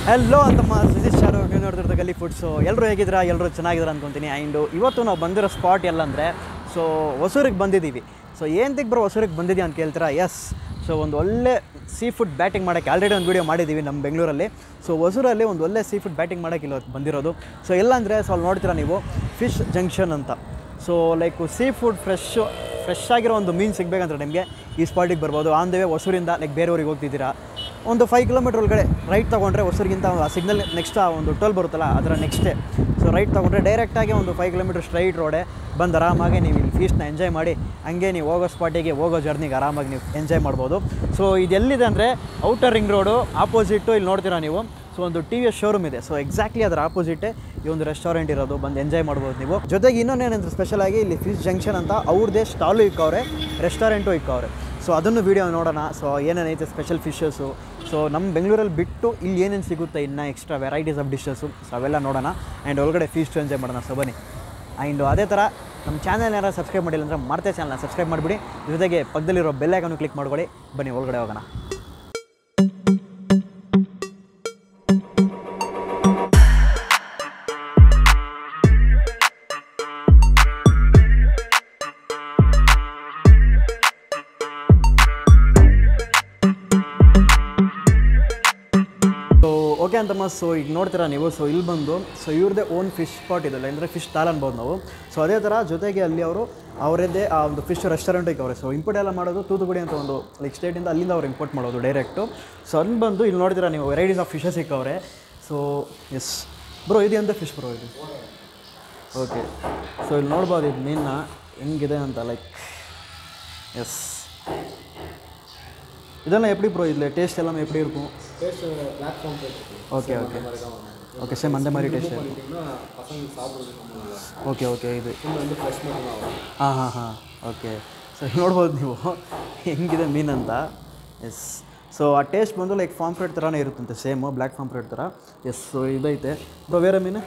Hello ಅಂತಮ್ಮ Sujit ಶಾರು ನೀವು ನೋಡ್ತಿರ್ತಾರೆ ಗಲ್ಲಿ ಫುಡ್ಸು ಎಲ್ಲರೂ ಹೇಗಿದ್ದೀರಾ ಎಲ್ಲರೂ ಚೆನ್ನಾಗಿದ್ದಾರೆ ಅನ್ಕೊತೀನಿ ಆ್ಯಂಡು ಇವತ್ತು ನಾವು ಬಂದಿರೋ ಸ್ಪಾಟ್ ಎಲ್ಲ ಅಂದರೆ ಸೊ ಹೊಸೂರಿಗೆ ಬಂದಿದ್ದೀವಿ ಸೊ ಏನಕ್ಕೆ ಬರೋ ಹೊಸೂರಿಗೆ ಬಂದಿದ್ದೀವಿ ಅಂತ ಕೇಳ್ತೀರಾ ಎಸ್ ಸೊ ಒಂದು ಒಳ್ಳೆ ಸೀ ಫುಡ್ ಬ್ಯಾಟಿಂಗ್ ಮಾಡೋಕ್ಕೆ ಆಲ್ರೆಡಿ ಒಂದು ವೀಡಿಯೋ ಮಾಡಿದ್ದೀವಿ ನಮ್ಮ ಬೆಂಗಳೂರಲ್ಲಿ ಸೊ ಹೊಸೂರಲ್ಲಿ ಒಂದು ಒಳ್ಳೆ ಸೀ ಫುಡ್ ಬ್ಯಾಟಿಂಗ್ ಮಾಡೋಕ್ಕೆ ಇಲ್ಲಿ ಬಂದಿರೋದು ಸೊ ಎಲ್ಲ ಅಂದರೆ ಸೊ ಅಲ್ಲಿ ನೋಡ್ತೀರಾ ನೀವು ಫಿಶ್ ಜಂಕ್ಷನ್ ಅಂತ so like sea food fresh fresh ಆಗಿರೋ ಒಂದು ಮೀನು ಸಿಗಬೇಕಂದ್ರೆ ನಿಮಗೆ ಈ ಸ್ಪಾಟಿಗೆ ಬರ್ಬೋದು ಆನ್ ದ ವೇ ಹೊಸೂರಿಂದ ಲೈಕ್ ಬೇರೆ ಊರಿಗೆ ಹೋಗ್ತಿದ್ದೀರಾ ಒಂದು ಫೈವ್ ಕಿಲೋಮೀಟ್ರ್ ಒಳಗಡೆ ರೈಟ್ ತೊಗೊಂಡ್ರೆ ಹೊಸೂರಿಗಿಂತ ಆ ಸಿಗ್ನಲ್ ನೆಕ್ಸ್ಟ್ ಆ ಒಂದು ಟೋಲ್ ಬರುತ್ತಲ್ಲ ಅದರ ನೆಕ್ಸ್ಟೇ ಸೊ ರೈಟ್ ತೊಗೊಂಡ್ರೆ ಡೈರೆಕ್ಟಾಗಿ ಒಂದು ಫೈವ್ ಕಿಲೋಮೀಟ್ರ್ ಸ್ಟ್ರೈಟ್ ರೋಡೆ ಬಂದು ಆರಾಮಾಗಿ ನೀವು ಇಲ್ಲಿ ಫೀಸ್ನ ಎಂಜಾಯ್ ಮಾಡಿ ಹಂಗೆ ನೀವು ಹೋಗೋ ಸ್ಪಾಟಿಗೆ ಹೋಗೋ ಜರ್ನಿಗೆ ಆರಾಮಾಗಿ ನೀವು ಎಂಜಾಯ್ ಮಾಡ್ಬೋದು ಸೊ ಇದು ಎಲ್ಲಿದೆ ಅಂದರೆ ಔಟರ್ ರಿಂಗ್ ರೋಡು ಆಪೋಸಿಟ್ಟು ಇಲ್ಲಿ ನೋಡ್ತೀರಾ ನೀವು ಸೊ ಒಂದು ಟಿ ವಿ ಎಸ್ ಶೋರೂಮ್ ಇದೆ ಸೊ ಎಕ್ಸಾಕ್ಟ್ಲಿ ಅದರ ಆಪೋಸಿಟೇ ಈ ಒಂದು ರೆಸ್ಟೋರೆಂಟ್ ಇರೋದು ಬಂದು ಎಂಜಾಯ್ ಮಾಡ್ಬೋದು ನೀವು ಜೊತೆಗೆ ಇನ್ನೊಂದೇನಂದ್ರೆ ಸ್ಪೆಷಲ್ ಆಗಿ ಇಲ್ಲಿ ಫಿಶ್ ಜಂಕ್ಷನ್ ಅಂತ ಅವ್ರದ್ದೇ ಸ್ಟಾಲು ಇಕ್ಕವ್ರೆ ರೆಸ್ಟೋರೆಂಟು ಇಕ್ಕವ್ರೆ ಸೊ ಅದನ್ನು ವೀಡಿಯೋ ನೋಡೋಣ ಸೊ ಏನೇನೈತೆ ಸ್ಪೆಷಲ್ ಫಿಶಸ್ಸು ಸೊ ನಮ್ಮ ಬೆಂಗಳೂರಲ್ಲಿ ಬಿಟ್ಟು ಇಲ್ಲಿ ಏನೇನು ಸಿಗುತ್ತೆ ಇನ್ನು extra varieties of dishes so ಅವೆಲ್ಲ ನೋಡೋಣ ಆ್ಯಂಡ್ ಒಳಗಡೆ ಫೀಸ್ಟ್ ಎಂಜಾಯ್ ಮಾಡೋಣ ಸೊ ಬನ್ನಿ ಆ್ಯಂಡ್ ಅದೇ ಥರ ನಮ್ಮ ಚಾನಲ್ ಯಾರು ಸಬ್ಸ್ಕ್ರೈಬ್ ಮಾಡಿಲ್ಲ ಅಂದರೆ ಮತ್ತೆ ಚಾನಲ್ನ ಸಬ್ಸ್ಕ್ರೈಬ್ ಮಾಡಿಬಿಡಿ ಜೊತೆಗೆ ಪಕ್ಕದಲ್ಲಿರೋ ಬೆಲ್ಲೈಕನ್ನು ಕ್ಲಿಕ್ ಮಾಡ್ಕೊಳ್ಳಿ ಬನ್ನಿ ಒಳಗಡೆ ಹೋಗೋಣ ಸೊ ಓಕೆ ಅಂತಮ್ಮ ಸೊ ಈಗ ನೋಡ್ತೀರಾ ನೀವು ಸೊ ಇಲ್ಲಿ ಬಂದು ಸೊ ಇವ್ರದ್ದೇ ಓನ್ ಫಿಶ್ ಸ್ಪಾಟ್ ಇದೆಲ್ಲ ಅಂದರೆ ಫಿಶ್ ತಾಲ್ ಅನ್ಬೋದು ನಾವು ಸೊ ಅದೇ ಥರ ಜೊತೆಗೆ ಅಲ್ಲಿ ಅವರು ಅವರದ್ದೇ ಆ ಒಂದು ಫಿಶ್ ರೆಸ್ಟೋರೆಂಟ್ ಇಕ್ಕವ್ರೆ ಸೊ ಇಂಪೋರ್ಟ್ ಎಲ್ಲ ಮಾಡೋದು ತೂತುಗುಡಿ ಅಂತ ಒಂದು ಲೈಕ್ ಸ್ಟೇಟಿಂದ ಅಲ್ಲಿಂದ ಅವ್ರು ಇಂಪೋರ್ಟ್ ಮಾಡೋದು ಡೈರೆಕ್ಟು ಸೊ ಅಲ್ಲಿ ಬಂದು ಇಲ್ಲಿ ನೋಡ್ತೀರಾ ನೀವು ವೆರೈಟೀಸ್ ಆಫ್ ಫಿಶಸ್ ಇಕ್ಕವ್ರೆ ಸೊ ಎಸ್ ಬ್ರೋ ಇದು ಎಂತ ಫಿಶ್ ಬ್ರೋ ಇದು ಓಕೆ ಸೊ ಇಲ್ಲಿ ನೋಡ್ಬೋದು ಇದು ಮೀನನ್ನ ಹೆಂಗಿದೆ ಅಂತ ಲೈಕ್ ಎಸ್ ಇದೆಲ್ಲ ಎಪ್ಪಡಿ ಬ್ರೋ ಇಲ್ಲಿ ಟೇಸ್ಟ್ ಎಲ್ಲ ಎಪ್ಪಡಿ இருக்கும் டேஸ்ட் பிளாட்ஃபார்ம் போயிட்டு ஓகே ஓகே ஓகே சேம் அந்த மாதிரி டேஸ்ட் பண்ணிட்டீங்கன்னா பசங்க சாப்பிட்றது ரொம்ப நல்லா இருக்கும். ಓಕೆ ಓಕೆ ಇದು ஃபுல் வந்து ஃப்ரெஷ் மட்டும் தான் வரும் ಹಾಂ ಹಾಂ ಹಾಂ ಓಕೆ ಸೊ ನೋಡ್ಬೋದು ನೀವು ಹೆಂಗಿದೆ ಮೀನಂತ ಎಸ್ ಸೊ ಆ ಟೇಸ್ಟ್ ಬಂದು ಲೈಕ್ ಫಾಂಫ್ರೆಡ್ ಥರನೇ ಇರುತ್ತಂತೆ ಸೇಮು ಬ್ಲ್ಯಾಕ್ ಫಾಂಫ್ರೆಡ್ ಥರ ಎಸ್ ಸೊ ಇದೈತೆ ಬ್ರೋ ಬೇರೆ ಮೀನು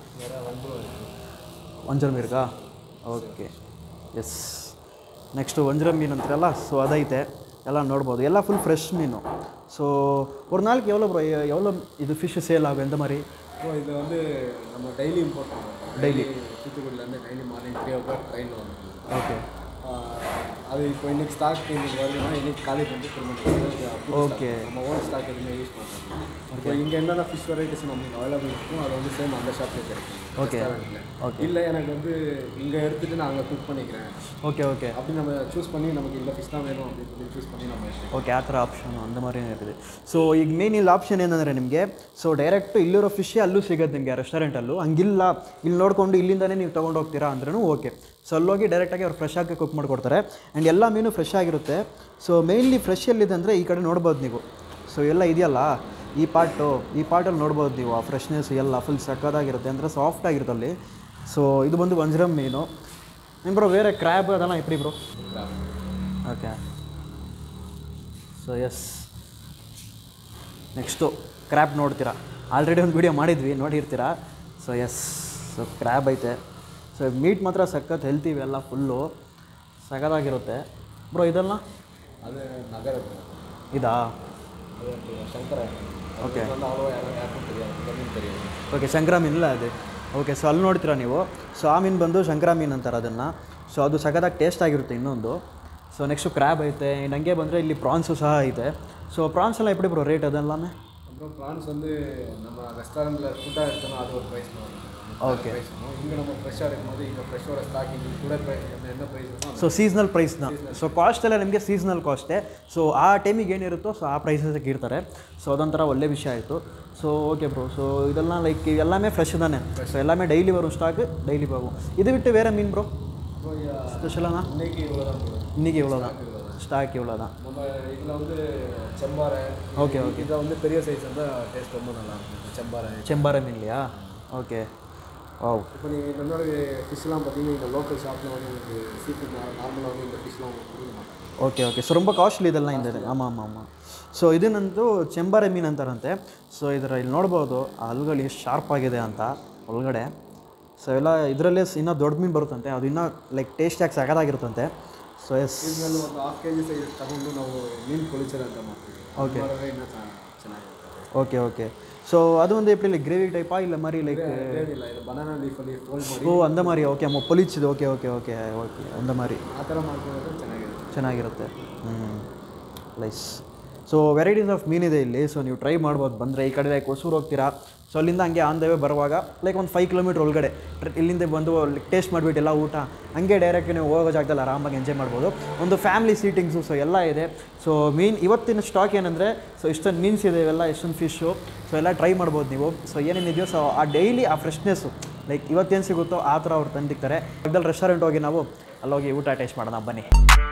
ವಂಜರ ಮೀರ್ಗಾ ಓಕೆ ಎಸ್ ನೆಕ್ಸ್ಟು ವಂಜರ ಮೀನು ಅಂತಾರಲ್ಲ ಸೊ ಅದೈತೆ ಎಲ್ಲ ನೋಡ್ಬೋದು ಎಲ್ಲ ಫುಲ್ ಫ್ರೆಶ್ ಮೀನು ಸೊ ஒரு நாளைக்கு எவ்வளோ ப்ரோ எவ்வளோ இது ஃபிஷ்ஷு சேல் ஆகும் எந்த மாதிரி இப்போ இது வந்து நம்ம டெய்லி இம்போர்ட் பண்ணுறோம் டெய்லி தூத்துக்குடியிலேருந்து daily morning three o'clock ட்ரெயினில் வந்து ஓகே அது இப்போ இன்னைக்கு ஸ்டாக் இன்னைக்கு வருதுன்னா இன்னைக்கு காலேஜ் வந்து திரும்ப ஓகே நம்ம ஓன் ஸ்டாக் எதுவுமே யூஸ் பண்ணுறோம் இப்போ இங்கே என்னென்ன ஃபிஷ் வெரைட்டிஸ் நமக்கு அவைலபிள் இருக்கும் அது வந்து சேம் அந்த ஷாப்லேயே கிடைக்கும் ஓகே restaurantல. ஓகே இல்லை எனக்கு வந்து இங்கே எடுத்துகிட்டு நான் அங்கே குக் பண்ணிக்கிறேன் ஓகே ஓகே அப்படி நம்ம சூஸ் பண்ணி நமக்கு இந்த ஃபிஷ் தான் வேணும் அப்படின்னு சொல்லி ಚೂಸ್ பண்ணி நம்ம எடுத்துக்கலாம். ಓಕೆ ಆ ಥರ ಆಪ್ಷನ್ ಅಂದ ಮಾರಿ ಇರ್ತದೆ ಸೊ ಈಗ ಮೇನ್ ಇಲ್ಲಿ ಆಪ್ಷನ್ ಏನಂದರೆ ನಿಮಗೆ ಸೊ ಡೈರೆಕ್ಟ್ ಇಲ್ಲಿರೋ ಫಿಶ್ಶೇ ಅಲ್ಲೂ ಸಿಗುತ್ತೆ ನಿಮಗೆ ರೆಸ್ಟೋರೆಂಟಲ್ಲೂ ಹಂಗಿಲ್ಲ ಇಲ್ಲಿ ನೋಡಿಕೊಂಡು ಇಲ್ಲಿಂದನೇ ನೀವು ತೊಗೊಂಡು ಹೋಗ್ತೀರಾ ಅಂದ್ರೂ ಓಕೆ ಸೊ ಅಲ್ಲೋಗಿ ಡೈರೆಕ್ಟಾಗಿ ಅವ್ರು ಫ್ರೆಶ್ ಆಗಿ ಕುಕ್ ಮಾಡಿಕೊಡ್ತಾರೆ ಆ್ಯಂಡ್ ಎಲ್ಲ ಮೀನು ಫ್ರೆಶ್ ಆಗಿರುತ್ತೆ ಸೊ ಮೇಯ್ನ್ಲಿ ಫ್ರೆಶ್ ಎಲ್ಲಿದೆ ಅಂದರೆ ಈ ಕಡೆ ನೋಡ್ಬೋದು ನೀವು ಸೊ ಎಲ್ಲ ಇದೆಯಲ್ಲ ಈ ಪಾರ್ಟು ಈ ಪಾರ್ಟಲ್ಲಿ ನೋಡ್ಬೋದು ನೀವು ಆ ಫ್ರೆಶ್ನೆಸ್ ಎಲ್ಲ ಫುಲ್ ಸಕ್ಕದಾಗಿರುತ್ತೆ ಅಂದರೆ ಸಾಫ್ಟ್ ಆಗಿರುತ್ತೆ ಅಲ್ಲಿ ಸೊ ಇದು ಬಂದು ವಂಜ್ರಮ್ ಮೀನು ನಿಮ್ಮ ಬ್ರೋ ಬೇರೆ ಕ್ರ್ಯಾಬ್ ಅದೆಲ್ಲ ಇಪ್ರಿ bro okay so yes next crab ನೋಡ್ತೀರಾ ಆಲ್ರೆಡಿ ಒಂದು ವಿಡಿಯೋ ಮಾಡಿದ್ವಿ ನೋಡಿರ್ತೀರಾ ಸೊ ಎಸ್ ಸೊ ಕ್ರ್ಯಾಬ್ ಐತೆ ಸೊ ಮೀಟ್ ಮಾತ್ರ ಸಖತ್ ಹೆಲ್ತಿ ಎಲ್ಲ ಫುಲ್ಲು ಸಖತ್ತಾಗಿರುತ್ತೆ ಬ್ರೋ ಇದೆಲ್ಲ அது நகர ಇದಾ அது வந்து சங்கர ಓಕೆ வந்து அவ்வளோ யாரும் யாருக்கும் தெரியாது கம்மியும் தெரியாது ಓಕೆ ಶಂಕರ ಮೀನಿಲ್ಲ ಅದು ಓಕೆ ಸೊ ಅಲ್ಲಿ ನೋಡ್ತೀರಾ ನೀವು ಸೊ ಆ ಮೀನು ಬಂದು ಶಂಕರ ಮೀನು ಅಂತಾರೆ ಅದನ್ನು ಸೊ ಅದು ಸಖತ್ತಾಗಿ ಟೇಸ್ಟ್ ಆಗಿರುತ್ತೆ ಇನ್ನೊಂದು ಸೊ ನೆಕ್ಸ್ಟು ಕ್ರ್ಯಾಬ್ ಐತೆ ಇನ್ನು ಹಂಗೆ ಬಂದರೆ ಇಲ್ಲಿ ಪ್ರಾನ್ಸು ಸಹ ಐತೆ ಸೊ ಪ್ರಾನ್ಸ್ ಎಲ್ಲ ಎಪ್ಪಡಿ ಬ್ರೋ ರೇಟ್ ಅದೆಲ್ಲನೇ அப்புறம் ப்ரான்ஸ் வந்து நம்ம ரெஸ்டாரண்ட்டில் ஃபுட்டாக எடுத்தோம்னா அது ஒரு ப்ரைஸ் வரும் ஓகே ப்ரைஸ் வரும் இங்கே நம்ம ஃப்ரெஷ்ஷாக எடுக்கும்போது இங்கே ஃப்ரெஷ்ஷோட ஸ்டாக்கிங் கூட ப்ரைஸ் என்ன ப்ரைஸ் இருக்கோ ಸೊ ಸೀಸ್ನಲ್ ಪ್ರೈಸ್ನ ಸೊ ಕಾಸ್ಟ್ ಎಲ್ಲ ನಿಮಗೆ ಸೀಸ್ನಲ್ ಕಾಸ್ಟೇ ಸೊ ಆ ಟೈಮಿಗೆ ಏನಿರುತ್ತೋ ಸೊ ಆ ಪ್ರೈಸಸ್ಗೆ ಇರ್ತಾರೆ ಸೊ ಅದೊಂಥರ ಒಳ್ಳೆ ವಿಷಯ ಆಯಿತು ಸೊ ಓಕೆ ಬ್ರೋ ಸೊ ಇದೆಲ್ಲ ಲೈಕ್ ಎಲ್ಲಾமே ಫ್ರೆಶ್ ತಾನೆ ಸೊ ಎಲ್ಲಾமே ಡೈಲಿ வரும் ಸ್ಟಾಕ್ ಡೈಲಿ போகும் இது விட்டு வேறு மீன் ப்ரோ இப்போ ஸ்பெஷலானா இன்னைக்கு இவ்வளோ தான் வரும் இன்றைக்கி இவ்வளோ தான் ஸ்டாக் இவ்வளோ தான் நம்ம இதில் வந்து செம்பாறை ஓகே ஓகே இதில் வந்து பெரிய சைஸ் வந்து டேஸ்ட் ரொம்ப நல்லா இருக்கும் செம்பாறை ಚೆಂಬಾರೆ ಮೀನ್ இல்லையா ஓகே வாவ் இப்போ நீங்கள் என்னோட ஃபிஷ்லாம் பார்த்தீங்கன்னா இந்த லோக்கல் ஷாப்பில் வந்து உங்களுக்கு சீஃபுட் நார்மலாக வந்து இந்த ஃபிஷ்லாம் உங்களுக்கு கொடுக்க மாட்டாங்க ಓಕೆ ಓಕೆ ಸೊ ತುಂಬ ಕಾಸ್ಟ್ಲಿ ಇದೆಲ್ಲ ಇದೆ ಆಮಾಂ ಆಮಾಂ ಆಮಾಂ ಸೊ ಇದನ್ನಂತೂ ಚೆಂಬಾರೆ ಮೀನು ಅಂತಾರಂತೆ ಸೊ ಇದರ ಇಲ್ಲಿ ನೋಡ್ಬೋದು ಆ ಹಲ್ಗಳು ಎಷ್ಟು ಶಾರ್ಪ್ ಆಗಿದೆ ಅಂತ ಒಳಗಡೆ ಸೊ ಎಲ್ಲ ಇದರಲ್ಲೇ ಇನ್ನೂ ದೊಡ್ಡ ಮೀನು ಬರುತ್ತಂತೆ ಅದು ಇನ್ನೂ ಲೈಕ್ ಟೇಸ್ಟಿಯಾಗಿ ಸಗದಾಗಿರುತ್ತಂತೆ ಸೊ ಎಸ್ ಇದರಲ್ಲಿ ಒಂದು ಹಾಫ್ ಕೆ ಜಿ ಸೈಜ್ ತಗೊಂಡು ನಾವು ಮೀನು ಕೊಳಿಚರ್ ಅಂತ ಮಾಡ್ತೀವಿ Okay. ಮಾಡಿದ್ರೆ ಇನ್ನೂ ಚೆನ್ನ- ಚೆನ್ನಾಗಿರುತ್ತೆ ಓಕೆ ಓಕೆ ಸೊ ಅದು ಒಂದು எப்படி ಲೈಕ್ ಗ್ರೇವಿ ಟೈಪಾ ಇಲ್ಲ ಮರಿ ಲೈಕ್ ಏನಿಲ್ಲ ಇದು ಬನಾನಾ ಲೀಫಲ್ಲಿ ಫೋಲ್ಡ್ ಮಾಡಿ ಓ ಅಂದ ಮಾರಿ ಓಕೆ ಅಮ್ಮ ಪೊಲೀಚಿದು ಓಕೆ ಓಕೆ ಓಕೆ ಓಕೆ ಅಂದ ಮಾರಿ ಆ ಥರ ಮಾಡ್ಕೊಂಡ್ರೆ ಚೆನ್ನಾಗಿರುತ್ತೆ ಚೆನ್ನಾಗಿರುತ್ತೆ ಹ್ಞೂ ಲೈಸ್ ಸೊ ವೆರೈಟೀಸ್ ಆಫ್ ಮೀನಿದೆ ಇಲ್ಲಿ ಸೊ ನೀವು ಟ್ರೈ ಮಾಡ್ಬೋದು ಬಂದರೆ ಈ ಕಡೆ ಲೈಕ್ ಹೊಸೂರು ಹೋಗ್ತೀರಾ ಸೊ ಅಲ್ಲಿಂದ ಹಂಗೆ ಆನ್ ದ ವೇ ಬರುವಾಗ ಲೈಕ್ ಒಂದು ಫೈವ್ ಕಿಲೋಮೀಟ್ರ್ ಒಳಗಡೆ ಟ್ರ- ಇಲ್ಲಿಂದ ಬಂದು ಟೇಸ್ಟ್ ಮಾಡಿಬಿಟ್ಟು ಎಲ್ಲ ಊಟ ಹಂಗೆ ಡೈರೆಕ್ಟ್ ನೀವು ಹೋಗೋ ಜಾಗದಲ್ಲಿ ಆರಾಮಾಗಿ ಎಂಜಾಯ್ ಮಾಡ್ಬೋದು ಒಂದು ಫ್ಯಾಮಿಲಿ ಸೀಟಿಂಗ್ಸು ಸೊ ಎಲ್ಲ ಇದೆ ಸೊ ಮೀನ್ ಇವತ್ತಿನ ಸ್ಟಾಕ್ ಏನಂದರೆ ಸೊ ಇಷ್ಟೊಂದು ಮೀನ್ಸ್ ಇದೆ ಇವೆಲ್ಲ ಎಷ್ಟೊಂದು ಫಿಶ್ಶು ಸೊ ಎಲ್ಲ ಟ್ರೈ ಮಾಡ್ಬೋದು ನೀವು ಸೊ ಏನೇನಿದೆಯೋ ಸೊ ಆ ಡೈಲಿ ಆ ಫ್ರೆಶ್ನೆಸ್ಸು ಲೈಕ್ ಇವತ್ತೇನು ಸಿಗುತ್ತೋ ಆ ಥರ ಅವ್ರು ತಂದಿರ್ತಾರೆ ಪಕ್ಕದಲ್ಲಿ ರೆಸ್ಟೋರೆಂಟ್ ಹೋಗಿ ನಾವು ಅಲ್ಲೋಗಿ ಊಟ ಟೇಸ್ಟ್ ಮಾಡೋಣ ಬನ್ನಿ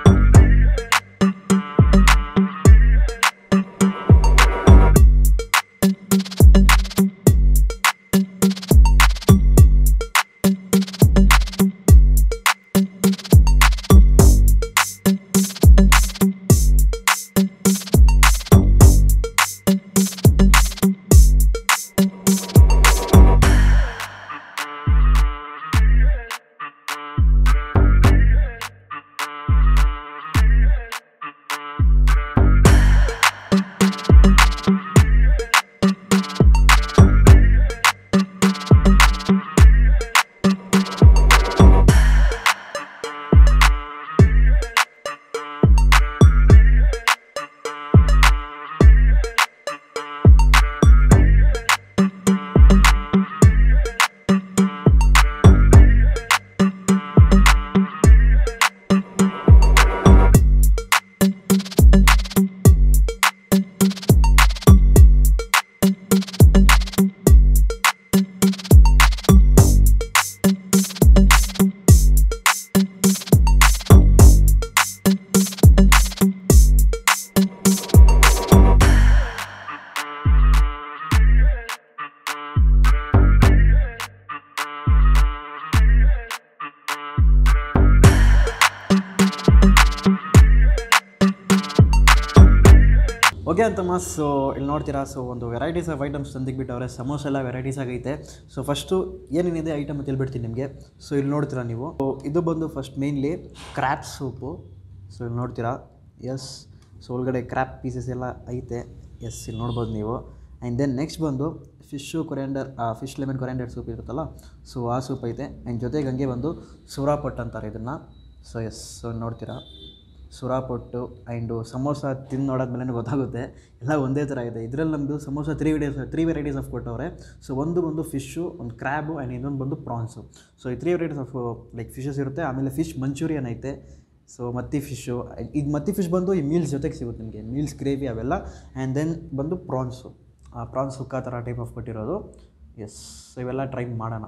ಓಕೆ ಅಂತ ಮಸ್ ಸೊ ಇಲ್ಲಿ ನೋಡ್ತೀರಾ ಸೊ ಒಂದು ವೆರೈಟೀಸ್ ಆಫ್ ಐಟಮ್ಸ್ ತಂದಿಕ್ಬಿಟ್ಟವ್ರೆ ಸಮೋಸ ಎಲ್ಲ ವೆರೈಟೀಸ್ ಆಗೈತೆ ಸೊ ಫಸ್ಟು ಏನೇನಿದೆ ಐಟಮ್ ಅಂತ ಹೇಳ್ಬಿಡ್ತೀನಿ ನಿಮಗೆ ಸೊ ಇಲ್ಲಿ ನೋಡ್ತೀರಾ ನೀವು So, ಇದು ಬಂದು first mainly crab soup so ಇಲ್ಲಿ ನೋಡ್ತೀರಾ ಎಸ್ ಸೊ ಒಳಗಡೆ ಕ್ರ್ಯಾಪ್ ಪೀಸಸ್ ಎಲ್ಲ ಐತೆ ಎಸ್ ಇಲ್ಲಿ ನೋಡ್ಬೋದು ನೀವು ಆ್ಯಂಡ್ ದೆನ್ ನೆಕ್ಸ್ಟ್ ಬಂದು fish coriander fish lemon coriander soup ಇರುತ್ತಲ್ಲ ಸೊ ಆ ಸೂಪ್ ಐತೆ ಆ್ಯಂಡ್ ಜೊತೆಗೆ ಹಂಗೆ ಬಂದು ಸುರಾಪಟ್ ಅಂತಾರೆ ಇದನ್ನು ಸೊ ಎಸ್ ಸೊ ನೋಡ್ತೀರಾ ಸುರಾಪೊಟ್ಟು ಆ್ಯಂಡು ಸಮೋಸ ತಿಂದು ನೋಡಾದ್ಮೇಲೆ ಗೊತ್ತಾಗುತ್ತೆ ಎಲ್ಲ ಒಂದೇ ಥರ ಇದೆ ಇದರಲ್ಲಿ ನಮ್ಮದು samosa three varieties three varieties of ಕೊಟ್ಟವ್ರೆ ಸೊ ಒಂದು ಬಂದು ಫಿಶ್ಶು ಒಂದು ಕ್ರ್ಯಾಬು ಆ್ಯಂಡ್ ಇನ್ನೊಂದು ಬಂದು ಪ್ರಾನ್ಸು ಸೊ ಈ three varieties of like fishes ಇರುತ್ತೆ ಆಮೇಲೆ ಫಿಶ್ ಮಂಚೂರಿಯನ್ ಐತೆ ಸೊ ಮತ್ತಿ ಫಿಶ್ಶು ಇದು ಮತ್ತಿ ಫಿಶ್ ಬಂದು ಈ ಮೀಲ್ಸ್ ಜೊತೆಗೆ ಸಿಗುತ್ತೆ ನಿಮಗೆ ಮೀಲ್ಸ್ ಗ್ರೇವಿ ಅವೆಲ್ಲ ಆ್ಯಂಡ್ ದೆನ್ ಬಂದು ಪ್ರಾನ್ಸು ಆ ಪ್ರಾನ್ಸ್ ಸುಕ್ಕ ಥರ ಟೈಪ್ ಆಫ್ ಕೊಟ್ಟಿರೋದು ಎಸ್ ಸೊ ಇವೆಲ್ಲ ಟ್ರೈ ಮಾಡೋಣ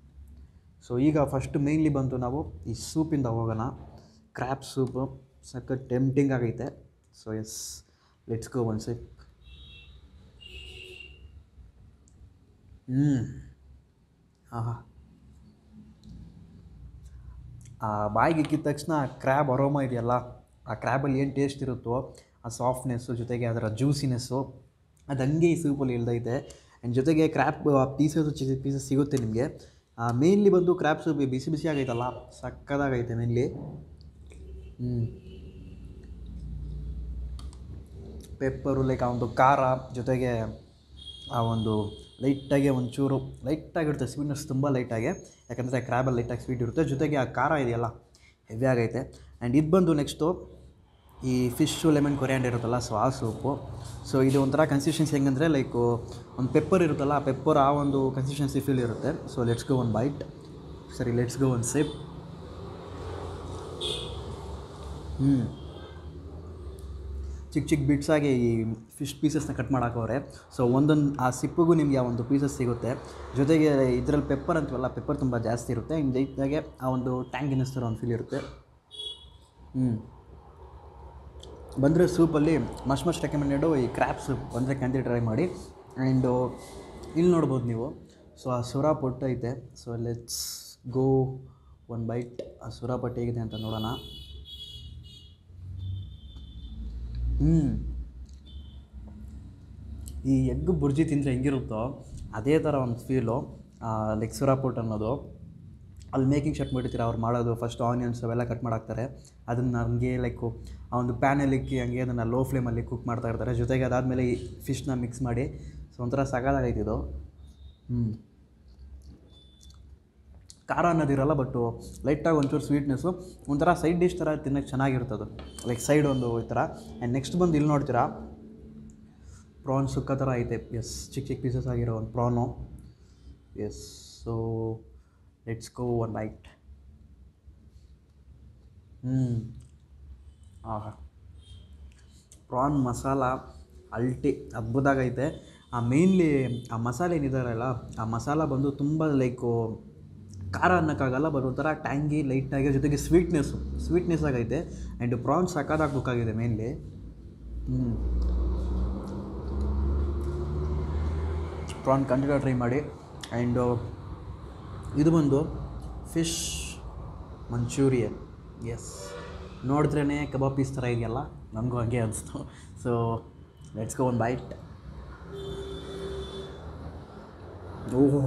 ಸೊ ಈಗ ಫಸ್ಟ್ ಮೇಯ್ನ್ಲಿ ಬಂತು ನಾವು ಈ ಸೂಪಿಂದ ಹೋಗೋಣ ಕ್ರ್ಯಾಪ್ ಸೂಪು ಸಖತ್ ಟೆಂಪ್ಟಿಂಗ್ ಆಗೈತೆ so yes let's go one sip ಹ್ಞೂ ಆಹಾ ಆ ಬಾಯಿಗೆ ಇಕ್ಕಿದ ತಕ್ಷಣ ಕ್ರ್ಯಾಬ್ ಅರೋಮ ಇದೆಯಲ್ಲ ಆ ಕ್ರ್ಯಾಬಲ್ಲಿ ಏನು ಟೇಸ್ಟ್ ಇರುತ್ತೋ ಆ ಸಾಫ್ಟ್ನೆಸ್ಸು ಜೊತೆಗೆ ಅದರ ಜ್ಯೂಸಿನೆಸ್ಸು ಅದು ಹಂಗೆ ಈ ಸೂಪಲ್ಲಿ ಇಳ್ದೈತೆ ಆ್ಯಂಡ್ ಜೊತೆಗೆ ಕ್ರ್ಯಾಪ್ ಪೀಸಸ್ ಚಿಕ್ಕ ಪೀಸಸ್ ಸಿಗುತ್ತೆ ನಿಮಗೆ ಮೇನ್ಲಿ ಬಂದು ಕ್ರ್ಯಾಪ್ ಸೂಪ್ ಬಿಸಿ ಬಿಸಿ ಆಗೈತಲ್ಲ ಸಕ್ಕದಾಗೈತೆ ಮೇನ್ಲಿ ಹ್ಞೂ ಪೆಪ್ಪರು ಲೈಕ್ ಆ ಒಂದು ಖಾರ ಜೊತೆಗೆ ಆ ಒಂದು ಲೈಟಾಗಿ ಒಂಚೂರು ಲೈಟಾಗಿರುತ್ತೆ ಸ್ವೀಟ್ನೆಸ್ ತುಂಬ ಲೈಟಾಗಿ ಯಾಕಂದರೆ ಕ್ರ್ಯಾಬಲ್ಲಿ ಲೈಟಾಗಿ ಸ್ವೀಟ್ ಇರುತ್ತೆ ಜೊತೆಗೆ ಆ ಖಾರ ಇದೆಯಲ್ಲ ಹೆವಿ ಆಗೈತೆ ಆ್ಯಂಡ್ ಇದು ಬಂದು ನೆಕ್ಸ್ಟು ಈ ಫಿಶ್ಶು ಲೆಮನ್ ಕೊರಿಯಾಂಡ್ ಇರುತ್ತಲ್ಲ ಸೊ ಆ ಸೂಪು ಸೊ ಇದು ಒಂಥರ ಕನ್ಸಿಸ್ಟೆನ್ಸಿ ಹೆಂಗಂದರೆ ಲೈಕು ಒಂದು ಪೆಪ್ಪರ್ ಇರುತ್ತಲ್ಲ ಆ ಪೆಪ್ಪರ್ ಆ ಒಂದು ಕನ್ಸಿಸ್ಟೆನ್ಸಿ ಫೀಲ್ ಇರುತ್ತೆ ಸೊ ಲೆಟ್ಸ್ ಗೋ ಒಂದು ಬೈಟ್ ಸರಿ ಲೆಟ್ಸ್ ಗೋ ಒಂದು ಸಿಪ್ ಹ್ಞೂ ಚಿಕ್ಕ ಚಿಕ್ಕ ಬಿಟ್ಸಾಗಿ ಈ ಫಿಶ್ ಪೀಸಸ್ನ ಕಟ್ ಮಾಡಾಕವ್ರೆ ಸೊ ಒಂದೊಂದು ಆ ಸಿಪ್ಪಿಗೂ ನಿಮಗೆ ಆ ಒಂದು ಪೀಸಸ್ ಸಿಗುತ್ತೆ ಜೊತೆಗೆ ಇದರಲ್ಲಿ ಪೆಪ್ಪರ್ ಅಂತೀವಲ್ಲ ಪೆಪ್ಪರ್ ತುಂಬ ಜಾಸ್ತಿ ಇರುತ್ತೆ ಇನ್ನು ಜೊತೆಗೆ ಆ ಒಂದು ಟ್ಯಾಂಗಿನೆಸ್ ಥರ ಒಂದು ಫೀಲ್ ಇರುತ್ತೆ ಹ್ಞೂ ಬಂದರೆ ಸೂಪಲ್ಲಿ ಮಸ್ಟ್ ಮಸ್ಟ್ ರೆಕಮೆಂಡೆಡು ಈ ಕ್ರ್ಯಾಪ್ ಸೂಪ್ ಬಂದರೆ ಕ್ಯಾಂಡಿ ಟ್ರೈ ಮಾಡಿ ಆ್ಯಂಡು ಇಲ್ಲಿ ನೋಡ್ಬೋದು ನೀವು ಸೊ ಆ ಸುರಾ ಪೊಟ್ಟು ಐತೆ so let's go one bite ಆ ಸುರಾ ಪೊಟ್ಟು ಹೇಗಿದೆ ಅಂತ ನೋಡೋಣ ಹ್ಞೂ ಈ ಎಗ್ ಬುರ್ಜಿ ತಿಂದರೆ ಹೆಂಗಿರುತ್ತೋ ಅದೇ ಥರ ಒಂದು ಫೀಲು ಲೈಕ್ ಸುರಾಪುಟ್ ಅನ್ನೋದು ಅಲ್ಲಿ ಮೇಕಿಂಗ್ ಶಟ್ ಮಾಡಿರ್ತೀರ ಅವ್ರು ಮಾಡೋದು ಫಸ್ಟ್ ಆನಿಯನ್ಸ್ ಅವೆಲ್ಲ ಕಟ್ ಮಾಡಾಕ್ತಾರೆ ಅದನ್ನು ಹಂಗೆ ಲೈಕು ಆ ಒಂದು ಪ್ಯಾನಲ್ಲಿ ಇಕ್ಕಿ ಹಂಗೆ ಅದನ್ನು ಲೋ ಫ್ಲೇಮಲ್ಲಿ ಕುಕ್ ಮಾಡ್ತಾ ಇರ್ತಾರೆ ಜೊತೆಗೆ ಅದಾದಮೇಲೆ ಈ ಫಿಶ್ನ ಮಿಕ್ಸ್ ಮಾಡಿ ಸೊ ಒಂಥರ ಸಗದಾಗೈತೆ ಇದು ಹ್ಞೂ ಖಾರ ಅನ್ನೋದಿರಲ್ಲ ಬಟ್ಟು ಲೈಟಾಗಿ ಒಂಚೂರು ಸ್ವೀಟ್ನೆಸ್ಸು ಒಂಥರ ಸೈಡ್ ಡಿಶ್ ಥರ ತಿನ್ನೋಕ್ಕೆ ಚೆನ್ನಾಗಿರ್ತದೆ ಲೈಕ್ ಸೈಡ್ ಒಂದು ಈ ಥರ ಆ್ಯಂಡ್ ನೆಕ್ಸ್ಟ್ ಬಂದು ಇಲ್ಲಿ ನೋಡ್ತೀರಾ ಪ್ರಾನ್ ಸುಕ್ಕ ಥರ ಐತೆ ಎಸ್ ಚಿಕ್ಕ ಚಿಕ್ಕ ಪೀಸಸ್ ಆಗಿರೋ ಒಂದು prawn yes so let's go one bite ಹ್ಞೂ ಆಹಾ ಪ್ರಾನ್ ಮಸಾಲ ಅಲ್ಟಿ ಅದ್ಭುತಾಗೈತೆ ಆ ಮೇಯ್ನ್ಲಿ ಆ ಮಸಾಲೆ ಏನಿದಾರಲ್ಲ ಆ ಮಸಾಲ ಬಂದು ತುಂಬ ಲೈಕು ಖಾರ ಅನ್ನೋಕ್ಕಾಗಲ್ಲ ಬಟ್ ಒಂಥರ ಟ್ಯಾಂಗಿ ಲೈಟಾಗಿ ಜೊತೆಗೆ ಸ್ವೀಟ್ನೆಸ್ಸು ಸ್ವೀಟ್ನೆಸ್ ಆಗೈತೆ ಆ್ಯಂಡ್ ಪ್ರಾನ್ ಸಕ್ಕದಾಗಬೇಕಾಗಿದೆ ಮೇಯ್ನ್ಲಿ ಹ್ಞೂ ಪ್ರಾನ್ ಖಂಡಿತ ಟ್ರೈ ಮಾಡಿ ಆ್ಯಂಡು ಇದು ಬಂದು ಫಿಶ್ ಮಂಚೂರಿಯನ್ ಎಸ್ ನೋಡಿದ್ರೇ ಕಬಾಬ್ ಪೀಸ್ ಥರ ಇದೆಯಲ್ಲ ನನಗೂ ಹಂಗೆ ಅನಿಸ್ತು ಸೊ ಲೆಟ್ಸ್ ಗೋ ಒಂದು ಬೈಟ್ ಓಹೋ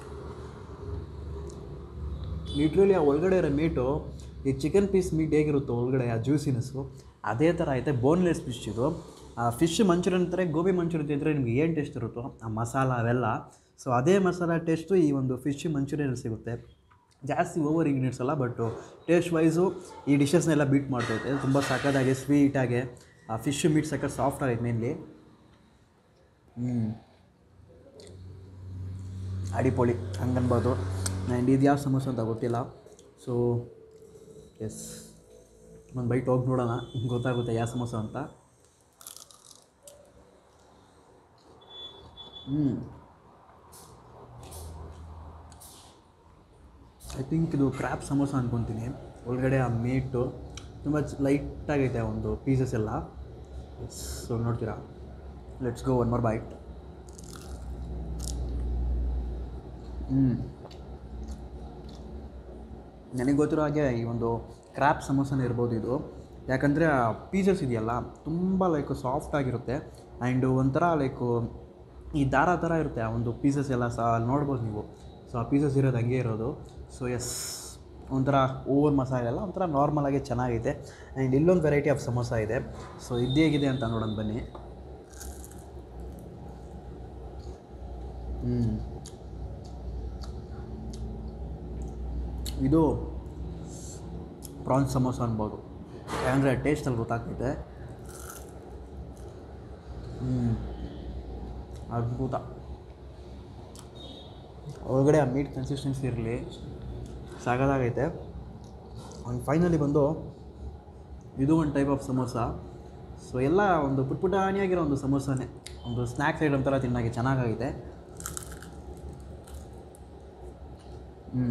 ಲಿಟ್ರಲಿ ಆ ಒಳಗಡೆ ಇರೋ ಮೀಟು ಈ ಚಿಕನ್ ಪೀಸ್ ಮೀಟ್ ಹೇಗಿರುತ್ತೋ ಒಳಗಡೆ ಆ ಜ್ಯೂಸಿನೆಸ್ಸು ಅದೇ ಥರ ಐತೆ ಬೋನ್ಲೆಸ್ ಫಿಶ್ ಇದು ಆ ಫಿಶ್ ಮಂಚೂರಿಯನ್ ಅಂತಾರೆ ಗೋಬಿ ಮಂಚೂರಿಯನ್ ತಿಂದರೆ ನಿಮ್ಗೆ ಏನು ಟೇಸ್ಟ್ ಇರುತ್ತೋ ಆ ಮಸಾಲ ಅವೆಲ್ಲ ಸೊ ಅದೇ ಮಸಾಲ ಟೇಸ್ಟು ಈ ಒಂದು ಫಿಶ್ ಮಂಚೂರಿಯನಲ್ಲಿ ಸಿಗುತ್ತೆ ಜಾಸ್ತಿ ಓವರ್ ಇಂಗ್ರೀಡಿಯೆಂಟ್ಸ್ ಅಲ್ಲ ಬಟ್ಟು ಟೇಸ್ಟ್ ವೈಸು ಈ ಡಿಶಸ್ನೆಲ್ಲ ಬೀಟ್ ಮಾಡ್ತೈತೆ ತುಂಬ ಸಕ್ಕದಾಗಿ ಸ್ವೀಟಾಗಿ ಆ ಫಿಶ್ ಮೀಟ್ ಸಕ್ಕ ಸಾಫ್ಟ್ ಆಗೈತೆ ಮೇನ್ಲಿ ಹ್ಞೂ ಅಡಿಪೊಳಿ ಹಂಗನ್ಬೋದು ಆ್ಯಂಡ್ ಇದು ಯಾವ ಸಮೋಸ ಅಂತ ಗೊತ್ತಿಲ್ಲ ಸೊ ಎಸ್ ಒಂದು ಬೈಟ್ ಹೋಗಿ ನೋಡೋಣ ಗೊತ್ತಾಗುತ್ತೆ ಯಾವ ಸಮೋಸ ಅಂತ ಹ್ಞೂ ಐ ಥಿಂಕ್ ಇದು ಕ್ರ್ಯಾಪ್ ಸಮೋಸ ಅಂದ್ಕೊತೀನಿ ಒಳಗಡೆ ಆ ಮೀಟು ತುಂಬ ಲೈಟಾಗೈತೆ ಆ ಒಂದು ಪೀಸಸ್ ಎಲ್ಲ ಎಸ್ ಸೊ ನೋಡ್ತೀರಾ let's go one more bite ಹ್ಞೂ ನನಗೆ ಗೊತ್ತಿರೋ ಹಾಗೆ ಈ ಒಂದು ಕ್ರ್ಯಾಪ್ ಸಮೋಸನೇ ಇರ್ಬೋದು ಇದು ಯಾಕಂದರೆ ಆ ಪೀಸಸ್ ಇದೆಯಲ್ಲ ತುಂಬ ಲೈಕ್ ಸಾಫ್ಟ್ ಆಗಿರುತ್ತೆ ಆ್ಯಂಡ್ ಒಂಥರ ಲೈಕು ಈ ದಾರ ಥರ ಇರುತ್ತೆ ಆ ಒಂದು ಪೀಸಸ್ ಎಲ್ಲ ಸಹ ನೋಡ್ಬೋದು ನೀವು ಸೊ ಆ ಪೀಸಸ್ ಇರೋದು ಹಂಗೆ ಇರೋದು ಸೊ ಎಸ್ ಒಂಥರ ಓವರ್ ಮಸಾಲೆ ಎಲ್ಲ ಒಂಥರ ನಾರ್ಮಲಾಗಿ ಚೆನ್ನಾಗೈತೆ ಆ್ಯಂಡ್ ಇಲ್ಲೊಂದು ವೆರೈಟಿ ಆಫ್ ಸಮೋಸ ಇದೆ ಸೊ ಇದು ಹೇಗಿದೆ ಅಂತ ನೋಡೋಣ ಬನ್ನಿ ಹ್ಞೂ ಇದು ಪ್ರಾನ್ಸ್ ಸಮೋಸ ಅನ್ಬೋದು ಯಾಕಂದರೆ ಟೇಸ್ಟಲ್ಲಿ ಗೊತ್ತಾಗ್ತೈತೆ ಹ್ಞೂ ಅದ್ಭುತ ಒಳಗಡೆ ಆ ಮೀಟ್ ಕನ್ಸಿಸ್ಟೆನ್ಸಿ ಇರಲಿ ಸಾಗದಾಗೈತೆ ಆ್ಯಂಡ್ ಫೈನಲಿ ಬಂದು ಇದು ಒಂದು ಟೈಪ್ ಆಫ್ ಸಮೋಸ ಸೊ ಎಲ್ಲ ಒಂದು ಪುಟ್ ಪುಟಾಣಿಯಾಗಿರೋ ಒಂದು ಸಮೋಸನೇ ಒಂದು ಸ್ನ್ಯಾಕ್ಸ್ ಐಟಮ್ ಥರ ತಿನ್ನೋಕ್ಕೆ ಚೆನ್ನಾಗೈತೆ ಹ್ಞೂ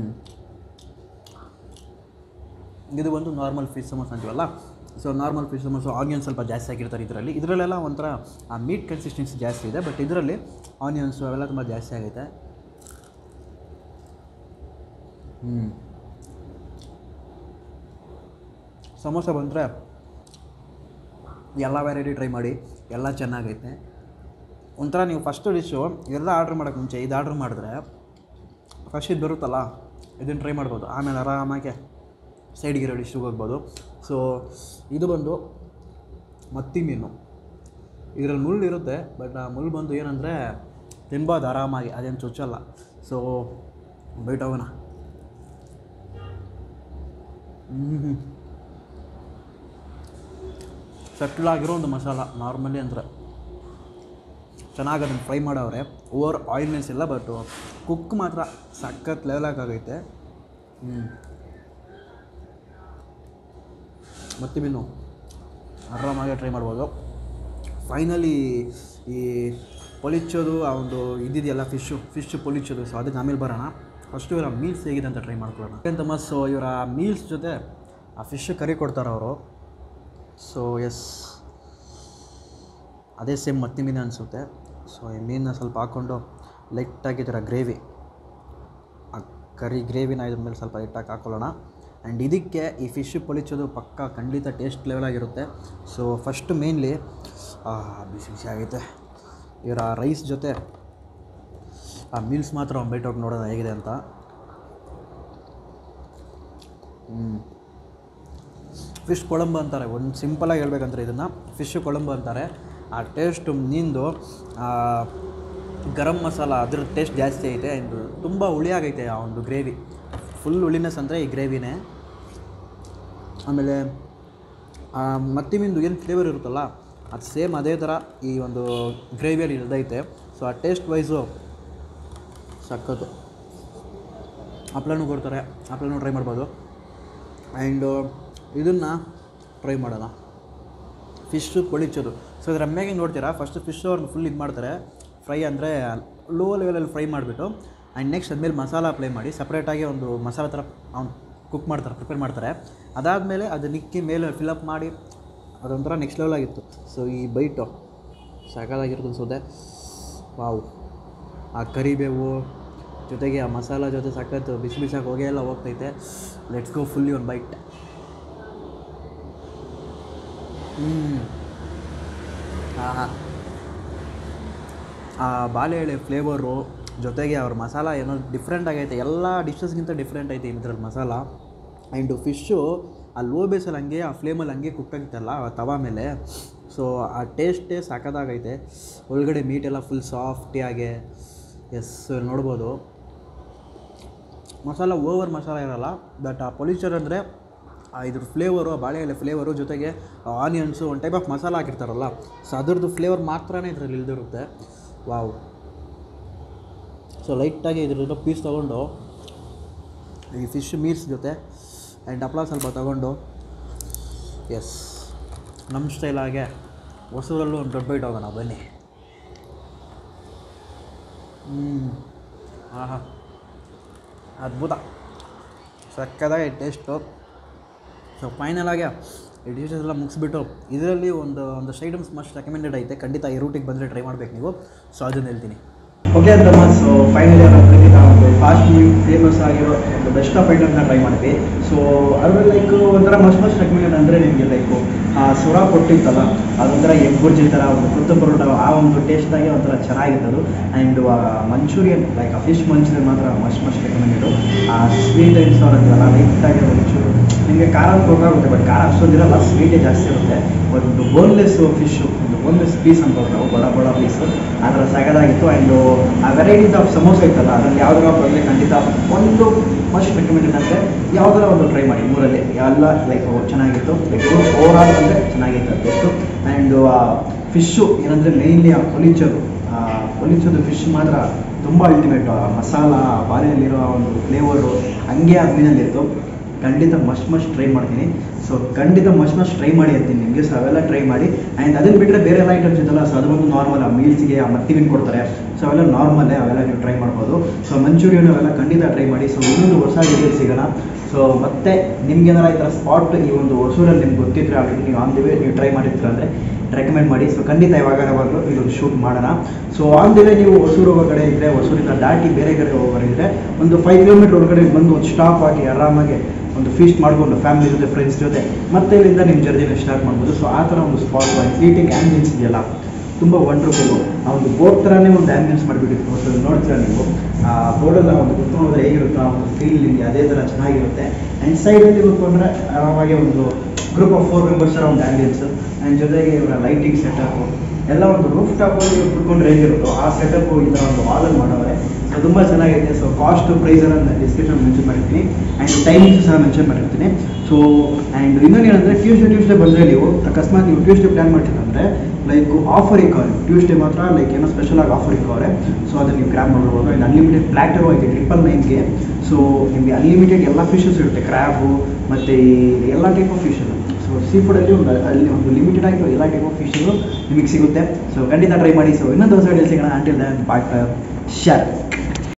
ಇದು ಬಂದು ನಾರ್ಮಲ್ ಫಿಶ್ ಸಮೋಸ ಅಂತೀವಲ್ಲ so normal fish samosa onion ಸ್ವಲ್ಪ ಜಾಸ್ತಿ ಆಗಿರ್ತಾರೆ ಇದರಲ್ಲಿ ಇದರಲ್ಲೆಲ್ಲ ಒಂಥರ ಆ ಮೀಟ್ ಕನ್ಸಿಸ್ಟೆನ್ಸಿ ಜಾಸ್ತಿ ಇದೆ ಬಟ್ ಇದರಲ್ಲಿ ಆನಿಯನ್ಸು ಅವೆಲ್ಲ ತುಂಬ ಜಾಸ್ತಿ ಆಗೈತೆ ಹ್ಞೂ ಸಮೋಸ ಬಂದರೆ ಎಲ್ಲ ವೆರೈಟಿ ಟ್ರೈ ಮಾಡಿ ಎಲ್ಲ ಚೆನ್ನಾಗೈತೆ ಒಂಥರ ನೀವು ಫಸ್ಟು ಡಿಶ್ಶು ಎಲ್ಲ ಆರ್ಡ್ರ್ ಮಾಡೋಕ್ಕೆ ಮುಂಚೆ ಇದು ಆರ್ಡ್ರ್ ಮಾಡಿದ್ರೆ ಫಸ್ಟ್ ಇದು ಬರುತ್ತಲ್ಲ ಇದನ್ನು ಟ್ರೈ ಮಾಡ್ಬೋದು ಆಮೇಲೆ ಆರಾಮಾಗೆ ಸೈಡ್ಗಿರೋ ಡಿಶ್ಗೆ ಹೋಗ್ಬೋದು ಸೊ ಇದು ಬಂದು ಮತ್ತಿ ಮೀನು ಇದರಲ್ಲಿ ಮುಳ್ಳು ಇರುತ್ತೆ ಬಟ್ ಆ ಮುಳ್ಳು ಬಂದು ಏನಂದರೆ ತಿನ್ಬೋದು ಆರಾಮಾಗಿ ಅದೇನು ಚುಚ್ಚಲ್ಲ ಸೊ ಬೈಟ್ ಹೋಗೋಣ ಹ್ಞೂ ಸಟ್ಲಾಗಿರೋ ಒಂದು ಮಸಾಲ ನಾರ್ಮಲಿ ಅಂದರೆ ಚೆನ್ನಾಗಿ ಅದನ್ನು ಫ್ರೈ ಮಾಡವ್ರೆ ಓವರ್ ಆಯಿಲ್ನೆಸ್ ಇಲ್ಲ ಬಟ್ ಕುಕ್ ಮಾತ್ರ ಸಖತ್ ಲೆವೆಲಾಗೈತೆ ಹ್ಞೂ ಮತ್ತೆ ಮೀನು ಆರಾಮಾಗಿ ಟ್ರೈ ಮಾಡ್ಬೋದು ಫೈನಲಿ ಈ ಪೊಲಿಚೋದು ಆ ಒಂದು ಇದಿದೆಯಲ್ಲ ಫಿಶ್ಶು ಫಿಶ್ ಪೊಲಿಚೋದು ಸೊ ಅದಕ್ಕೆ ಆಮೇಲೆ ಬರೋಣ ಫಸ್ಟು ಇವರ ಮೀಲ್ಸ್ ಹೇಗಿದೆ ಅಂತ ಟ್ರೈ ಮಾಡ್ಕೊಳ್ಳೋಣ ಅಂತ ಮಸ್ಸು ಇವರ ಮೀಲ್ಸ್ ಜೊತೆ ಆ ಫಿಶ್ ಕರಿ ಕೊಡ್ತಾರೆ ಅವರು ಸೊ ಎಸ್ ಅದೇ ಸೇಮ್ ಮತ್ತಿ ಮೀನು ಅನಿಸುತ್ತೆ ಸೊ ಈ ಮೀನನ್ನ ಸ್ವಲ್ಪ ಹಾಕ್ಕೊಂಡು ಲೈಟಾಗಿ ಈ ಥರ ಗ್ರೇವಿ ಆ ಕರಿ ಗ್ರೇವಿನ ಇದ್ರ ಮೇಲೆ ಸ್ವಲ್ಪ ಲೈಟಾಗಿ ಹಾಕೊಳ್ಳೋಣ ಆ್ಯಂಡ್ ಇದಕ್ಕೆ ಈ ಫಿಶ್ ಪೊಲಿಚೋದು ಪಕ್ಕ ಖಂಡಿತ ಟೇಸ್ಟ್ ಲೆವೆಲ್ ಆಗಿರುತ್ತೆ ಸೊ ಫಸ್ಟ್ ಮೇನ್ಲಿ ಬಿಸಿ ಬಿಸಿ ಆಗೈತೆ ಇವರ ರೈಸ್ ಜೊತೆ ಆ ಮೀಲ್ಸ್ ಮಾತ್ರ ಒಂದು ಬೈಟ್ ಹೋಗಿ ನೋಡೋಣ ಹೇಗಿದೆ ಅಂತ ಹ್ಞೂ ಫಿಶ್ ಕೊಳಂಬು ಅಂತಾರೆ ಒಂದು ಸಿಂಪಲಾಗಿ ಹೇಳ್ಬೇಕಂದ್ರೆ ಇದನ್ನು ಫಿಶ್ ಕೊಳಂಬು ಅಂತಾರೆ ಆ ಟೇಸ್ಟು ನಿಂದು ಗರಂ ಮಸಾಲ ಅದ್ರ ಟೇಸ್ಟ್ ಜಾಸ್ತಿ ಐತೆ ಆ್ಯಂಡ್ ತುಂಬ ಹುಳಿಯಾಗೈತೆ ಆ ಒಂದು ಗ್ರೇವಿ ಫುಲ್ ಹುಳಿನೆಸ್ ಅಂದರೆ ಈ ಗ್ರೇವಿನೇ ಆಮೇಲೆ ಆ ಮತ್ತಿಮಿಂದು ಏನು ಫ್ಲೇವರ್ ಇರುತ್ತಲ್ಲ ಅದು ಸೇಮ್ ಅದೇ ಥರ ಈ ಒಂದು ಗ್ರೇವಿಯಲ್ಲಿ ಇಳ್ದೈತೆ ಸೊ ಆ ಟೇಸ್ಟ್ ವೈಸು ಸಖತ್ತು ಹಪ್ಳನೂ ಕೊಡ್ತಾರೆ ಹಪ್ಳನೂ ಟ್ರೈ ಮಾಡ್ಬೋದು ಆ್ಯಂಡು ಇದನ್ನು ಟ್ರೈ ಮಾಡೋಣ ಫಿಶ್ಶು ಪೊಳಿಚೋದು ಸೊ ಇದ್ರ ಅಮ್ಮೆಗೆ ನೋಡ್ತೀರಾ ಫಸ್ಟ್ ಫಿಶ್ ಅವ್ರನ್ನ ಫುಲ್ ಇದು ಮಾಡ್ತಾರೆ ಫ್ರೈ ಅಂದರೆ ಲೋ ಲೆವೆಲಲ್ಲಿ ಫ್ರೈ ಮಾಡಿಬಿಟ್ಟು ಆ್ಯಂಡ್ ನೆಕ್ಸ್ಟ್ ಅದ್ಮೇಲೆ ಮಸಾಲ ಅಪ್ಲೈ ಮಾಡಿ ಸಪ್ರೇಟಾಗಿ ಒಂದು ಮಸಾಲ ಥರ ಅವ್ನು ಕುಕ್ ಮಾಡ್ತಾರೆ ಪ್ರಿಪೇರ್ ಮಾಡ್ತಾರೆ ಅದಾದಮೇಲೆ ಅದು ನಿಕ್ಕಿ ಮೇಲೆ ಫಿಲಪ್ ಮಾಡಿ ಅದೊಂಥರ ನೆಕ್ಸ್ಟ್ ಲೆವೆಲ್ ಆಗಿತ್ತು ಸೊ ಈ ಬೈಟು ಸಾಕಾಗಿರೋದು ಅನ್ಸೋದೆ ವಾವ್ ಆ ಕರಿಬೇವು ಜೊತೆಗೆ ಆ ಮಸಾಲ ಜೊತೆ ಸಖತ್ತು ಬಿಸಿ ಬಿಸಾಗಿ ಹೊಗೆ ಎಲ್ಲ ಹೋಗ್ತೈತೆ ಲೆಟ್ಸ್ ಗೋ ಫುಲ್ಲಿ ಒಂದು ಬೈಟ್ ಹ್ಞೂ ಹಾಂ ಆ ಬಾಳೆಎಳೆ ಫ್ಲೇವರು ಜೊತೆಗೆ ಅವ್ರ ಮಸಾಲ ಏನೋ ಡಿಫ್ರೆಂಟ್ ಆಗೈತೆ ಎಲ್ಲ ಡಿಶಸ್ಗಿಂತ ಡಿಫ್ರೆಂಟ್ ಐತೆ ಇದ್ರಲ್ಲಿ ಮಸಾಲ ಆ್ಯಂಡು ಫಿಶ್ಶು ಆ ಲೋ ಬೇಸಲ್ಲಿ ಹಂಗೆ ಆ ಫ್ಲೇಮಲ್ಲಿ ಹಂಗೆ ಕುಕ್ ಆಗಿತ್ತಲ್ಲ ಆ ತವಾ ಮೇಲೆ ಸೊ ಆ ಟೇಸ್ಟೇ ಸಾಕದಾಗೈತೆ ಒಳಗಡೆ ಮೀಟೆಲ್ಲ ಫುಲ್ ಸಾಫ್ಟಿಯಾಗೆ ಎಸ್ ನೋಡ್ಬೋದು ಮಸಾಲ ಓವರ್ ಮಸಾಲ ಇರಲ್ಲ ಬಟ್ ಆ ಪೊಲಿಚರ್ ಅಂದರೆ ಇದ್ರ ಫ್ಲೇವರು ಆ ಬಾಳೆ ಎಲೆ ಫ್ಲೇವರು ಜೊತೆಗೆ ಆನಿಯನ್ಸು ಒಂದು ಟೈಪ್ ಆಫ್ ಮಸಾಲ ಹಾಕಿರ್ತಾರಲ್ಲ ಸೊ ಅದ್ರದ್ದು ಫ್ಲೇವರ್ ಮಾತ್ರನೇ ಇದರಲ್ಲಿ ಇಲ್ದಿರುತ್ತೆ ವಾವ್ ಸೊ ಲೈಟಾಗಿ ಇದ್ರದ್ದು ಪೀಸ್ ತೊಗೊಂಡು ಈ ಫಿಶ್ ಮೀಲ್ಸ್ ಜೊತೆ ಆ್ಯಂಡ್ ಹಪ್ಳ ಸ್ವಲ್ಪ ತೊಗೊಂಡು ಎಸ್ ನಮ್ಮ ಸ್ಟೈಲಾಗೆ ಹೊಸದಲ್ಲೂ ಒಂದು ದೊಡ್ಡ ಬೈಟ್ ಹೋಗೋಣ ಬನ್ನಿ ಹ್ಞೂ ಆಹಾ ಅದ್ಭುತ ಸಕ್ಕದಾಗಿ ಟೇಸ್ಟು ಸೊ ಫೈನಲ್ ಆಗಿ ಈ ಡಿಶಸ್ ಎಲ್ಲ ಮುಗಿಸ್ಬಿಟ್ಟು ಇದರಲ್ಲಿ ಒಂದು ಒಂದಷ್ಟು ಐಟಮ್ಸ್ ಮಸ್ಟ್ ರೆಕಮೆಂಡೆಡ್ ಐತೆ ಖಂಡಿತ ಈ ರೂಟಿಗೆ ಬಂದರೆ ಟ್ರೈ ಮಾಡಬೇಕು ನೀವು ಸೊ ಅದನ್ನು ಹೇಳ್ತೀನಿ ಓಕೆ ಅಂತ ಸೊ ಫೈನಲಿ ಖಂಡಿತ ಒಂದು ಫಾಸ್ಟ್ ಫೇಮಸ್ ಆಗಿರೋ ಒಂದು ಬೆಸ್ಟ್ ಆಫ್ ಐಟಮ್ನ ಟ್ರೈ ಮಾಡಿದ್ವಿ ಸೊ ಅದರಲ್ಲಿ ಲೈಕ್ ಒಂಥರ ಮಸ್ಟ್ ಮಸ್ಟ್ ರೆಕಮೆಂಡೆಡ್ ಅಂದರೆ ನಿಮಗೆ ಲೈಕು ಆ ಸುರ ಕೊಟ್ಟಿತ್ತಲ್ಲ ಅದೊಂಥರ ಎಗ್ ಬುರ್ಜಿ ಥರ ಒಂದು ಕುತ್ತು ಪರೋಟ ಆ ಒಂದು ಟೇಸ್ಟಾಗಿ ಒಂಥರ ಚೆನ್ನಾಗಿತ್ತು ಅದು ಆ್ಯಂಡ್ ಮಂಚೂರಿಯನ್ ಲೈಕ್ ಆ ಫಿಶ್ ಮಂಚೂರಿಯನ್ ಮಾತ್ರ ಮಸ್ಟ್ ಮಸ್ಟ್ ರೆಕಮೆಂಡೆಡು ಆ ಸ್ವೀಟ್ ಐಟ್ಸ್ ಅವ್ರದ್ದಿರಲ್ಲ ಲೈಟಾಗಿ ಒಂಚೂರು ನಿಮಗೆ ಖಾರ ಗೊತ್ತಾಗುತ್ತೆ ಬಟ್ ಖಾರ ಅಷ್ಟೊಂದಿರಲ್ಲ ಸ್ವೀಟೇ ಜಾಸ್ತಿ ಇರುತ್ತೆ ಒಂದು ಬೋನ್ಲೆಸ್ ಫಿಶು ಒಂದು ಬೋನ್ಲೆಸ್ ಪೀಸ್ ಅನ್ಬೋದು ನಾವು ಬಡ ಬಡ ಪೀಸು ಆ ಥರ ಸಗದಾಗಿತ್ತು ಆ್ಯಂಡ್ ಆ ವೆರೈಟೀಸ್ ಆಫ್ ಸಮೋಸ ಇತ್ತಲ್ಲ ಅದ್ರಲ್ಲಿ ಯಾವ್ದಾರ ಬಂದರೆ ಖಂಡಿತ ಒಂದು ಮಸ್ಟ್ ರೆಕಮೆಂಡೆಡ್ ಅಂದರೆ ಯಾವ್ದಾರ ಒಂದು ಟ್ರೈ ಮಾಡಿ ಮೂರಲ್ಲಿ ಎಲ್ಲ ಲೈಕ್ ಚೆನ್ನಾಗಿತ್ತು ಲೈಕ್ ಓವರ್ ಆಲ್ ಅಂದರೆ ಚೆನ್ನಾಗಿತ್ತು ಟೇಸ್ಟು ಆ್ಯಂಡ್ ಫಿಶ್ಶು ಏನಂದರೆ ಮೇಯ್ನ್ಲಿ ಆ ಪೊಲಿಚರು ಪೊಲಿಚದು ಫಿಶ್ ಮಾತ್ರ ತುಂಬ ಅಲ್ಟಿಮೇಟು ಆ ಮಸಾಲ ಆ ಬಾಳೆಯಲ್ಲಿರೋ ಆ ಒಂದು ಫ್ಲೇವರು ಹಂಗೆ ಆ ಮೀನಲ್ಲಿತ್ತು ಖಂಡಿತ ಮಸ್ಟ್ ಮಸ್ಟ್ ಟ್ರೈ ಮಾಡ್ತೀನಿ ಸೊ ಖಂಡಿತ ಮಸ್ಟ್ ಮಸ್ಟ್ ಟ್ರೈ ಮಾಡಿ ಅಂತೀನಿ ನಿಮಗೆ ಸೊ ಅವೆಲ್ಲ ಟ್ರೈ ಮಾಡಿ ಆ್ಯಂಡ್ ಅದನ್ನು ಬಿಟ್ಟರೆ ಬೇರೆ ಎಲ್ಲ ಐಟಮ್ಸ್ ಇದ್ದಲ್ಲ ಸೊ ಅದು ಒಂದು ನಾರ್ಮಲ್ ಆ ಮೀಲ್ಸ್ಗೆ ಆ ಮತ್ತಿವಿನ ಕೊಡ್ತಾರೆ ಸೊ ಅವೆಲ್ಲ ನಾರ್ಮಲ್ಲೇ ಅವೆಲ್ಲ ನೀವು ಟ್ರೈ ಮಾಡ್ಬೋದು ಸೊ ಮಂಚೂರಿಯನ್ ಅವೆಲ್ಲ ಖಂಡಿತ ಟ್ರೈ ಮಾಡಿ ಸೊ ಇನ್ನೊಂದು ಹೊಸ ವಿಡಿಯೋ ಸಿಗೋಣ ಸೊ ಮತ್ತೆ ನಿಮ್ಗೆ ಏನಾರ ಈ ಥರ ಸ್ಪಾಟ್ ಈ ಒಂದು ಹೊಸೂರಲ್ಲಿ ನಿಮ್ಗೆ ಗೊತ್ತಿದ್ರೆ ಆಲ್ರೆಡಿ ನೀವು ಆನ್ ದಿ ವೇ ನೀವು ಟ್ರೈ ಮಾಡಿರ್ತೀರ ಅಂದರೆ ರೆಕಮೆಂಡ್ ಮಾಡಿ ಸೊ ಖಂಡಿತ ಯಾವಾಗಾರವಾಗಲೂ ಇದೊಂದು ಶೂಟ್ ಮಾಡೋಣ ಸೊ ಆನ್ ದಿ ವೇ ನೀವು ಹೊಸೂರು ಒಳಗಡೆ ಇದ್ದರೆ ಹೊಸೂರಿಂದ ದಾಟಿ ಬೇರೆ ಕಡೆ ಹೋಗೋರಿದ್ರೆ ಒಂದು ಫೈವ್ ಕಿಲೋಮೀಟರ್ ಒಳಗಡೆ ಬಂದು ಒಂದು ಸ್ಟಾಪ್ ಆಗಿ ಆರಾಮಾಗಿ ಒಂದು ಫೀಸ್ಟ್ ಮಾಡ್ಕೊಂಡು ಫ್ಯಾಮಿಲಿ ಜೊತೆ ಫ್ರೆಂಡ್ಸ್ ಜೊತೆ ಮತ್ತೆ ಇಲ್ಲಿಂದ ನಿಮ್ಮ ಜರ್ನಿನ ಸ್ಟಾರ್ಟ್ ಮಾಡ್ಬೋದು ಸೊ ಆ ಥರ ಒಂದು ಸ್ಪಾಟ್ ಸೀಟಿಂಗ್ ಆ್ಯಂಬಿಯನ್ಸ್ ಇದೆಯಲ್ಲ ತುಂಬ ವಂಡರ್ಫುಲ್ಲು ಆ ಒಂದು ಬೋಟ್ ಥರನೇ ಒಂದು ಆ್ಯಂಬಿಯನ್ಸ್ ಮಾಡಿಬಿಟ್ಟಿತ್ತು ಸೊ ನೋಡ್ತೀರಾ ನೀವು ಆ ಬೋರ್ಡೆಲ್ಲ ಒಂದು ಕುತ್ಕೊಂಡು ಹೋದ್ರೆ ಹೇಗಿರುತ್ತೋ ಆ ಒಂದು ಫೀಲ್ ನಿಮಗೆ ಅದೇ ಥರ ಚೆನ್ನಾಗಿರುತ್ತೆ ಆ್ಯಂಡ್ ಸೈಡಲ್ಲಿ ಕೂತ್ಕೊಂಡ್ರೆ ಆರಾಮಾಗಿ ಒಂದು ಗ್ರೂಪ್ ಆಫ್ ಫೋರ್ ಮೆಂಬರ್ಸ್ ಥರ ಒಂದು ಆ್ಯಂಬಿಯನ್ಸ್ ಆ್ಯಂಡ್ ಜೊತೆಗೆ ಇವರ ಲೈಟಿಂಗ್ ಸೆಟಪ್ಪು ಎಲ್ಲ ಒಂದು ರೂಫ್ ಟಾಪಲ್ಲಿ ಕುತ್ಕೊಂಡ್ರೆ ಹೇಗಿರುತ್ತೋ ಆ ಸೆಟಪ್ಪು ಈ ಥರ ಒಂದು ಹಾಲಲ್ಲಿ ಮಾಡವ್ರೆ ಸೊ ತುಂಬ ಚೆನ್ನಾಗೈತೆ ಸೊ ಕಾಸ್ಟ್ ಪ್ರೈಸನ್ನು ನಾನು ಡಿಸ್ಕ್ರಿಪ್ಷನ್ ಮೆನ್ಷನ್ ಮಾಡಿರ್ತೀನಿ ಆ್ಯಂಡ್ ಟೈಮಿಂಗ್ಸ್ ಸಹ ಮೆನ್ಷನ್ ಮಾಡಿರ್ತೀನಿ ಸೊ ಆ್ಯಂಡ್ ಇನ್ನೊಂದು ಏನಂದರೆ ಟ್ಯೂಸ್ಡೇ ಟ್ಯೂಸ್ಡೇ ಬಂದರೆ ನೀವು ಅಕಸ್ಮಾತ್ ನೀವು ಟ್ಯೂಸ್ಡೇ ಪ್ಲ್ಯಾನ್ ಮಾಡ್ತೀರಂದರೆ ಲೈಕ್ ಆಫರ್ ಇಕ್ಕವ್ರೆ ಟ್ಯೂಸ್ಡೇ ಮಾತ್ರ ಲೈಕ್ ಏನೋ ಸ್ಪೆಷಲ್ ಆಗಿ ಆಫರ್ ಇಕ್ಕವ್ರೆ ಸೊ ಅದನ್ನು ನೀವು ಗ್ರ್ಯಾಬ್ ಮಾಡ್ಬೋದು ಆ್ಯಂಡ್ ಅನ್ಲಿಮಿಟೆಡ್ ಪ್ಲ್ಯಾಟರು ಐತೆ ಟ್ರಿಪಲ್ ನೈನ್ಗೆ ಸೊ ನಿಮಗೆ ಅನ್ಲಿಮಿಟೆಡ್ ಎಲ್ಲ ಫಿಶಸ್ ಇರುತ್ತೆ ಕ್ರ್ಯಾಬು ಮತ್ತು ಈ ಎಲ್ಲ type of fishes so sea ಫುಡಲ್ಲಿ ಒಂದು ಅಲ್ಲಿ ಒಂದು ಲಿಮಿಟೆಡ್ ಆಗಿರೋ ಎಲ್ಲ ಟೈಪ್ ಆಫ್ ಫಿಶು ನಿಮಗೆ ಸಿಗುತ್ತೆ ಸೊ ಖಂಡಿತ ಟ್ರೈ ಮಾಡಿ ಸೊ ಇನ್ನೊಂದು ಹೊಸ ಸಿಗೋಣ ಅಂಟಿಲ್ ದನ್ ಬಾಯ್ ಶರ್